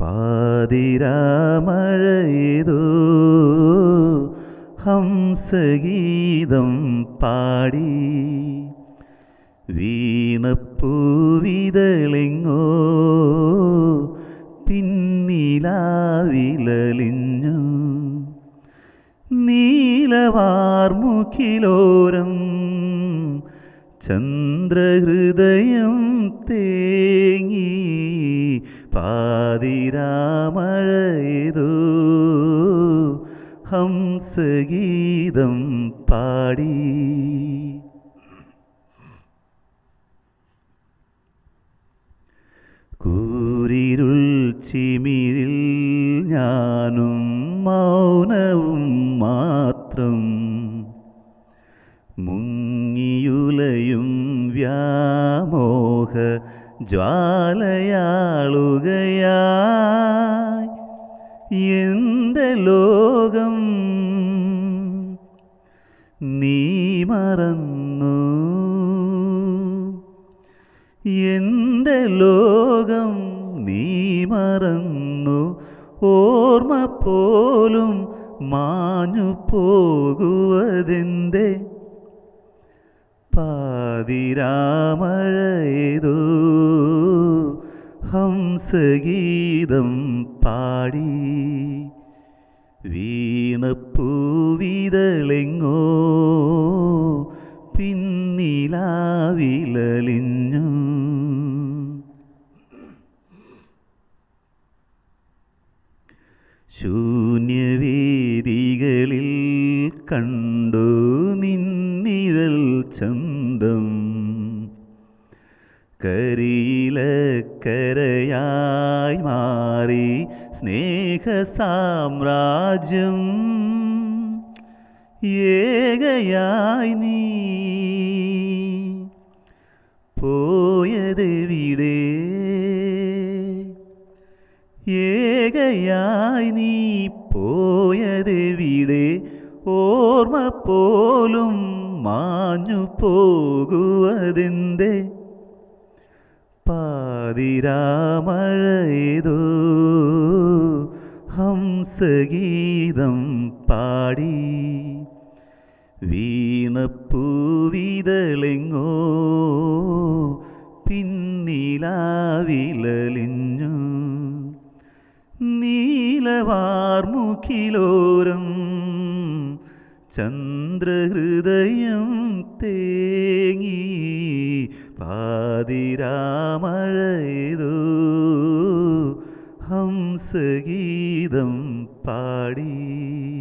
പാതിരാമഴയേതോ ഹംസഗീതം പാടി വീണപ്പൂവിതളെങ്ങോ പിന്നിലാവിലലിഞ്ഞു നീലവാർമുഖിലോരം ചന്ദ്രഹൃദയം തേങ്ങി പാതിരാമഴയതോ ഹംസഗീതം പാടി കൂരിരുൾ ചിമിരിൽ ഞാനും മൗനവും മാത്രം മുങ്ങിയുലയും വ്യാമോഹ ജ്വാലയാളുകയായി എൻ്റെ ലോകം നീ മറന്നു എൻ്റെ ലോകം നീ മറന്നു ഓർമ്മ പോലും മാഞ്ഞു പോകുവതെന്തേ പാതിരാമഴയതോ ഹംസഗീതം പാടി വീണപ്പൂവിതളെങ്ങോ പിന്നിലാവിലലിഞ്ഞു ശൂന്യവേദികളിൽ കണ്ടു നിന്നിഴൽ ചന്തം കരിയിലക്കരയായി മാറി സ്നേഹസാമ്രാജ്യം ഏകയായി നീ പോയതെവിടെ ഏകയായി നീ പോയതെവിടെ ഓർമ്മ പോലും മാഞ്ഞു പോകുവതെന്തേ പാതിരാമഴയതോ ഹംസഗീതം പാടി വീണപ്പൂവിതളെങ്ങോ പിന്നിലാവിലലിഞ്ഞു നീലവാർമുഖിലോരം ചന്ദ്രഹൃദയം തേങ്ങി പാതിരാമഴയതോ ഹംസഗീതം പാടി